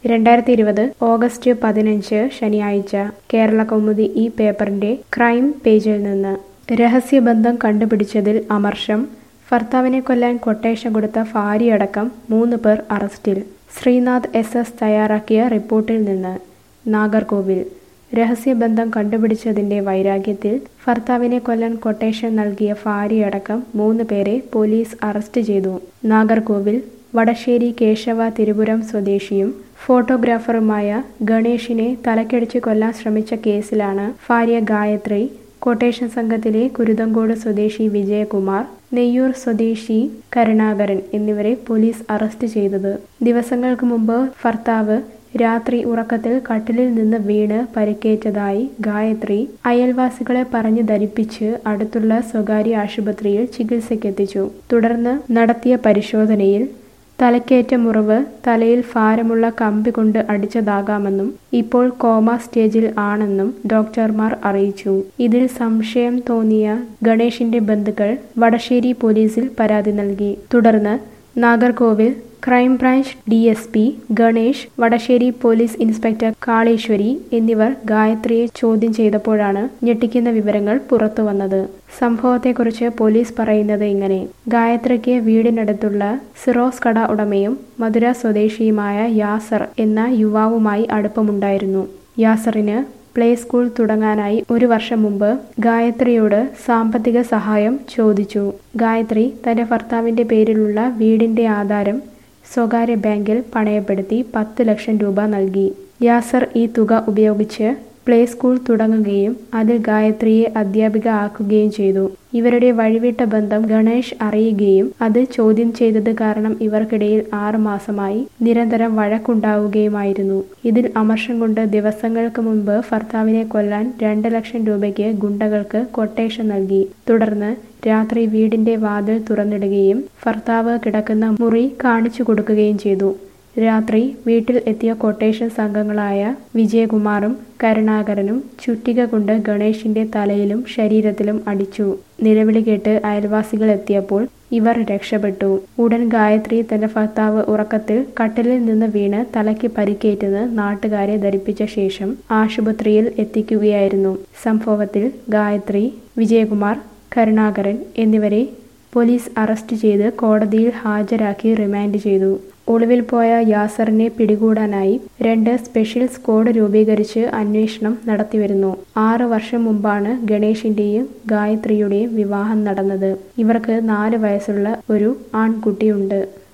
രണ്ടായിരത്തി ഇരുപത് ഓഗസ്റ്റ് പതിനഞ്ച് ശനിയാഴ്ച കേരള കൗമുദി ഈ പേപ്പറിന്റെ ക്രൈം പേജിൽ നിന്ന് രഹസ്യബന്ധം കണ്ടുപിടിച്ചതിൽ അമർഷം ഭർത്താവിനെ കൊല്ലാൻ കൊട്ടേഷൻ കൊടുത്ത ഭാര്യയടക്കം മൂന്ന് പേർ അറസ്റ്റിൽ ശ്രീനാഥ് എസ് എസ് തയ്യാറാക്കിയ റിപ്പോർട്ടിൽ നിന്ന് നാഗർകോവിൽ രഹസ്യബന്ധം കണ്ടുപിടിച്ചതിന്റെ വൈരാഗ്യത്തിൽ ഭർത്താവിനെ കൊല്ലാൻ കൊട്ടേഷൻ നൽകിയ ഭാര്യയടക്കം മൂന്ന് പേരെ പോലീസ് അറസ്റ്റ് ചെയ്തു നാഗർകോവിൽ വടശ്ശേരി കേശവ തിരുപുരം സ്വദേശിയും ഫോട്ടോഗ്രാഫറുമായ ഗണേഷിനെ തലക്കടിച്ച് കൊല്ലാൻ ശ്രമിച്ച കേസിലാണ് ഭാര്യ ഗായത്രി കൊട്ടേഷൻ സംഘത്തിലെ കുരുതങ്കോട് സ്വദേശി വിജയകുമാർ നെയ്യൂർ സ്വദേശി കരുണാകരൻ എന്നിവരെ പോലീസ് അറസ്റ്റ് ചെയ്തത് ദിവസങ്ങൾക്ക് മുമ്പ് ഭർത്താവ് രാത്രി ഉറക്കത്തിൽ കട്ടിലിൽ നിന്ന് വീണ് പരിക്കേറ്റതായി ഗായത്രി അയൽവാസികളെ പറഞ്ഞു ധരിപ്പിച്ച് അടുത്തുള്ള സ്വകാര്യ ആശുപത്രിയിൽ ചികിത്സയ്ക്കെത്തിച്ചു തുടർന്ന് നടത്തിയ പരിശോധനയിൽ തലക്കേറ്റ മുറിവ് തലയിൽ ഭാരമുള്ള കമ്പി കൊണ്ട് അടിച്ചതാകാമെന്നും ഇപ്പോൾ കോമ സ്റ്റേജിൽ ആണെന്നും ഡോക്ടർമാർ അറിയിച്ചു ഇതിൽ സംശയം തോന്നിയ ഗണേഷിന്റെ ബന്ധുക്കൾ വടശ്ശേരി പോലീസിൽ പരാതി നൽകി തുടർന്ന് Nagercoil crime branch D S P Ganesh Vadasseri police inspector Kaleswari എന്നിവർ ഗായത്രിയെ ചോദ്യം ചെയ്തപ്പോഴാണ് ഞെട്ടിക്കുന്ന വിവരങ്ങൾ പുറത്തുവന്നത് സംഭവത്തെക്കുറിച്ച് പോലീസ് പറയുന്നത് ഇങ്ങനെ ഗായത്രിക്ക് വീടിനടുത്തുള്ള സിറോസ് കട ഉടമയും മധുര സ്വദേശിയുമായ യാസർ എന്ന യുവാവുമായി അടുപ്പമുണ്ടായിരുന്നു യാസറിന് പ്ലേ സ്കൂൾ തുടങ്ങാനായി ഒരു വർഷം മുമ്പ് ഗായത്രിയോട് സാമ്പത്തിക സഹായം ചോദിച്ചു ഗായത്രി തന്റെ ഭർത്താവിന്റെ പേരിലുള്ള വീടിന്റെ ആധാരം സ്വകാര്യ ബാങ്കിൽ പണയപ്പെടുത്തി പത്ത് ലക്ഷം രൂപ നൽകി യാസർ ഈ തുക ഉപയോഗിച്ച് പ്ലേ സ്കൂൾ തുടങ്ങുകയും അതിൽ ഗായത്രിയെ അധ്യാപിക ആക്കുകയും ചെയ്തു ഇവരുടെ വഴിവിട്ട ബന്ധം ഗണേഷ് അറിയുകയും അത് ചോദ്യം ചെയ്തത് കാരണം ഇവർക്കിടയിൽ ആറ് മാസമായി നിരന്തരം വഴക്കുണ്ടാവുകയുമായിരുന്നു ഇതിൽ അമർഷം കൊണ്ട് ദിവസങ്ങൾക്ക് മുൻപ് ഭർത്താവിനെ കൊല്ലാൻ രണ്ട് ലക്ഷം രൂപയ്ക്ക് ഗുണ്ടകൾക്ക് കൊട്ടേഷൻ നൽകി തുടർന്ന് രാത്രി വീടിന്റെ വാതിൽ തുറന്നിടുകയും ഭർത്താവ് കിടക്കുന്ന മുറി കാണിച്ചു കൊടുക്കുകയും ചെയ്തു രാത്രി വീട്ടിൽ എത്തിയ കൊട്ടേഷൻ സംഘങ്ങളായ വിജയകുമാറും കരുണാകരനും ചുറ്റിക കൊണ്ട് ഗണേഷിന്റെ തലയിലും ശരീരത്തിലും അടിച്ചു നിലവിളി കേട്ട് അയൽവാസികൾ എത്തിയപ്പോൾ ഇവർ രക്ഷപ്പെട്ടു ഉടൻ ഗായത്രി തന്റെ ഭർത്താവ് ഉറക്കത്തിൽ കട്ടിലിൽ നിന്ന് വീണ് തലയ്ക്ക് പരിക്കേറ്റെന്ന് നാട്ടുകാരെ ധരിപ്പിച്ച ശേഷം ആശുപത്രിയിൽ എത്തിക്കുകയായിരുന്നു സംഭവത്തിൽ ഗായത്രി വിജയകുമാർ കരുണാകരൻ എന്നിവരെ പോലീസ് അറസ്റ്റ് ചെയ്ത് കോടതിയിൽ ഹാജരാക്കി റിമാൻഡ് ചെയ്തു ഒളിവിൽ പോയ യാസറിനെ പിടികൂടാനായി രണ്ട് സ്പെഷ്യൽ സ്ക്വാഡ് രൂപീകരിച്ച് അന്വേഷണം നടത്തിവരുന്നു ആറ് വർഷം മുമ്പാണ് ഗണേഷിന്റെയും ഗായത്രിയുടെയും വിവാഹം നടന്നത് ഇവർക്ക് നാല് വയസ്സുള്ള ഒരു ആൺകുട്ടിയുണ്ട്